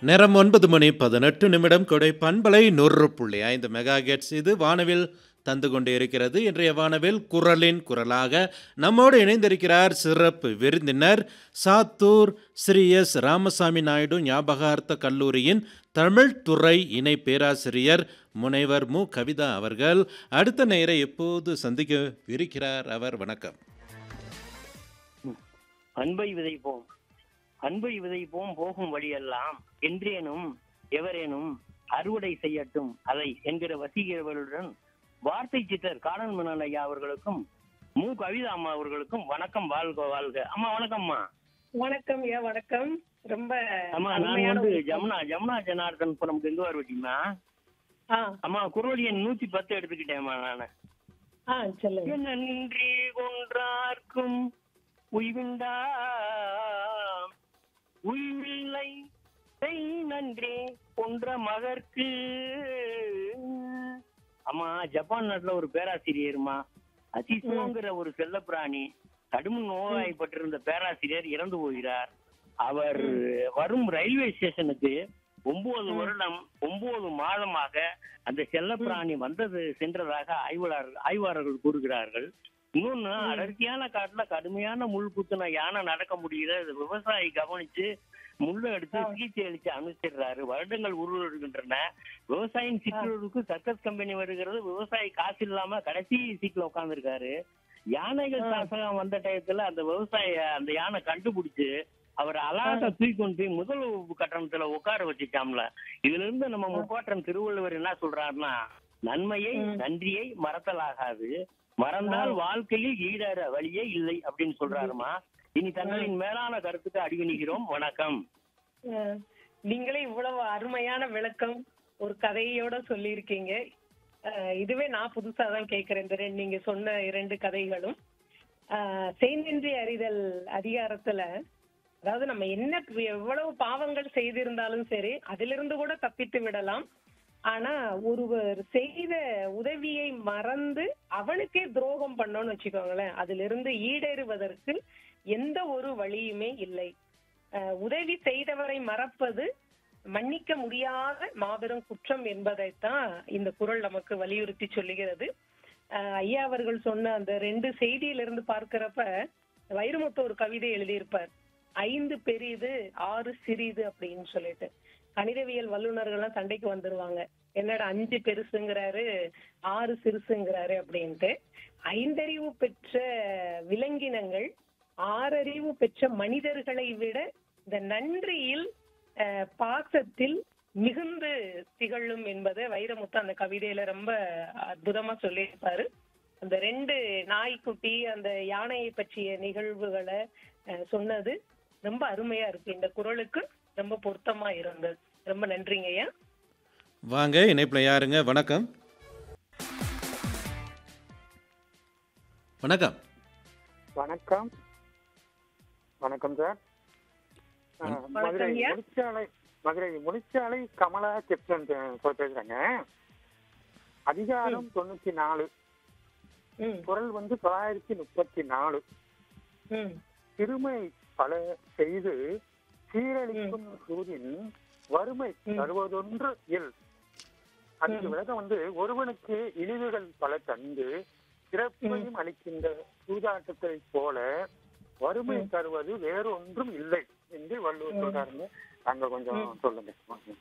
நேரம் ஒன்பது மணி பதினெட்டு நிமிடம் கொடை பண்பலை நூறு புள்ளி ஐந்து மெகா கெட்ஸ் இது வானவில் தந்து கொண்டு இருக்கிறது இன்றைய வானவில் குரலின் குரலாக நம்மோடு இணைந்திருக்கிறார் சிறப்பு விருந்தினர் சாத்தூர் ஸ்ரீ எஸ் ராமசாமி நாயுடு ஞாபகார்த்த கல்லூரியின் தமிழ் துறை இணை பேராசிரியர் முனைவர் மு கவிதா அவர்கள் அடுத்த நேரை எப்போது சந்திக்க இருக்கிறார் அவர் வணக்கம் அன்பை விதைப்போம் அன்பை விதைப்போம் போகும் வழியெல்லாம் என்றேனும் எவரேனும் அறுவடை செய்யட்டும் அதை என்கிற வசீகரவர்களுடன் வார்த்தை சித்தர் காணன் மன்னன் ஐயா அவர்களுக்கும் மு கவிதா அம்மா அவர்களுக்கும் வணக்கம் வாழ்க வாழ்க அம்மா வணக்கம்மா வணக்கம் ஐயா வணக்கம் ரொம்ப அம்மா நான் அருமையான வந்து ஒரு- ஜமுனா ஜமுனா ஜனார்தன் புறம் எங்க வருவீங்கம்மா ஆ அம்மா குரல் எண் நூத்தி பத்து எடுத்துக்கிட்டேம்மா நானு ஆ சொல்லுங்க நன்றி கொன்றார்க்கும் உய்விண்டா உய்வில்லை செய் நன்றி கொன்ற மகற்கு அம்மா ஜப்பான் நாட்டுல ஒரு பேராசிரியர்மா அசிசோங்கிற ஒரு செல்லப்பிராணி கடும் நோய்வாய்ப்பட்டிருந்த பேராசிரியர் இறந்து போகிறார் அவர் வரும் ரயில்வே ஸ்டேஷனுக்கு ஒன்பது வருடம் ஒன்பது மாதமாக அந்த செல்லப்பிராணி வந்தது சென்றதாக ஆய்வாளர் ஆய்வாளர்கள் கூறுகிறார்கள் இன்னொன்னு அடர்த்தியான காட்டுல கடுமையான முள் குத்துன யானை நடக்க முடியல இது விவசாயி கவனிச்சு முள்ள எடுத்து சிகிச்சை அளிச்சு அனுப்பிச்சிடுறாரு வருடங்கள் உருவெடுக்கின்றன விவசாயின் சிக்கலுக்கு சர்க்கஸ் கம்பெனி வருகிறது விவசாயி காசு இல்லாம கடைசி சீட்ல உட்கார்ந்துருக்காரு யானைகள் தாசகம் வந்த டயத்துல அந்த விவசாய அந்த யானை கண்டுபிடிச்சு அவர் அழகா தூக்கி கொண்டு போய் முதல் வகுப்பு கட்டணத்துல உட்கார வச்சுட்டாம்ல இதுல இருந்து நம்ம முப்பாட்டன் திருவள்ளுவர் என்ன சொல்றாருன்னா நன்மையை நன்றியை மறத்தலாகாது மறந்தால் வாழ்க்கையில் ஈடற வழியே இல்லை அப்படின்னு சொல்றாருமா இனி தங்களின் மேலான கருத்துக்கு அடிவணிகிறோம் வணக்கம் ஆ, நீங்களே இவ்வளவு அருமையான விளக்கம் ஒரு கதையோட சொல்லியிருக்கீங்க ஆ, இதுவே நான் புதுசா தான் கேட்கிறேன் இந்த ரெண்டு- நீங்க சொன்ன இரண்டு கதைகளும் ஆ, செய்நின்றி அறிதல் அதிகாரத்துல அதாவது நம்ம என்ன எவ்வளவு பாவங்கள் செய்திருந்தாலும் சரி அதிலிருந்து கூட தப்பித்து விடலாம் ஆனா ஒருவர் செய்த உதவியை மறந்து அவனுக்கே துரோகம் பண்ணோம்னு வச்சுக்கோங்களேன் அதிலிருந்து ஈடேறுவதற்கு எந்த ஒரு வழியுமே இல்லை அஹ் உதவி செய்தவரை மறப்பது மன்னிக்க முடியாத மாபெரும் குற்றம் என்பதைத்தான் இந்த குறள் நமக்கு வலியுறுத்தி சொல்லுகிறது அஹ் ஐயா அவர்கள் சொன்ன அந்த ரெண்டு செய்தியிலிருந்து பார்க்கிறப்ப வைரமுத்து ஒரு கவிதை எழுதியிருப்பார் ஐந்து பெரிது ஆறு சிறிது அப்படின்னு சொல்லிட்டு கணிதவியல் வல்லுநர்கள்லாம் சண்டைக்கு வந்துருவாங்க என்னடா அஞ்சு பெருசுங்கிறாரு ஆறு சிறுசுங்கிறாரு அப்படின்ட்டு ஐந்தறிவு பெற்ற விலங்கினங்கள் ஆறறிவு பெற்ற மனிதர்களை விட இந்த நன்றியில் அஹ், பாசத்தில் மிகுந்து திகழும் என்பதை வைரமுத்து அந்த கவிதையில ரொம்ப அற்புதமா சொல்லியிருப்பாரு அந்த ரெண்டு நாய்க்குட்டி அந்த யானையை பற்றிய நிகழ்வுகளை அஹ், சொன்னது ரொம்ப அருமையா இருக்கு இந்த குரலுக்கு ரொம்ப பொருத்தமா இருந்தது ரொம்ப நன்றிங்க ஐயா வாங்க இணைப்பில் யாருங்க வணக்கம் வணக்கம் வணக்கம் வணக்கம் சார் ஆ, மதுரை ஐயா. முனிச்சாலை மதுரை முனிச்சாலை கமலா கிருஷ்ணன் பே- பேசுறேங்க அதிகாரம் தொண்ணூத்தி நாலு ம் குரல் வந்து தொள்ளாயிரத்தி முப்பத்தி நாலு ம் சிறுமை பல செய்து சீரழிக்கும் சூதின் வறுமை தருவதொன்று இல் அதுக்கு விளக்கம் வந்து ஒருவனுக்கு இழிவுகள் பல தந்து சிறப்பையும் அளிக்கின்ற சூதாட்டத்தை போல வறுமை தருவது வேறு ஒன்றும் இல்லை என்று வள்ளுவர் சொல்றாருங்க அங்க கொஞ்சம் சொல்லுங்க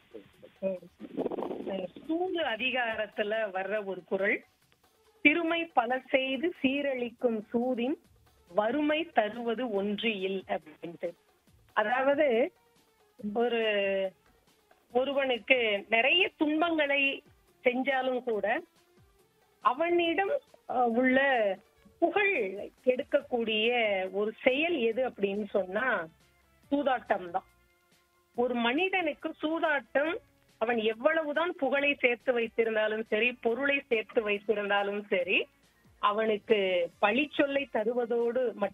ம். சூது அதிகாரத்துல வர்ற ஒரு குறள் சிறுமை பல செய்து சீரழிக்கும் சூதின் வறுமை தருவது ஒன்று இல் அப்படின்ட்டு அதாவது ஒரு ஒருவனுக்கு நிறைய துன்பங்களை செஞ்சாலும் கூட அவனிடம் அஹ், உள்ள புகழ் கெடுக்கக்கூடிய ஒரு செயல் எது அப்படின்னு சொன்னா சூதாட்டம் தான் ஒரு மனிதனுக்கு சூதாட்டம் அவன் எவ்வளவுதான் புகழை சேர்த்து வைத்திருந்தாலும் சரி பொருளை சேர்த்து வைத்திருந்தாலும் சரி அவனுக்கு பழிச்சொல்லை தருவதோடு மட்டும்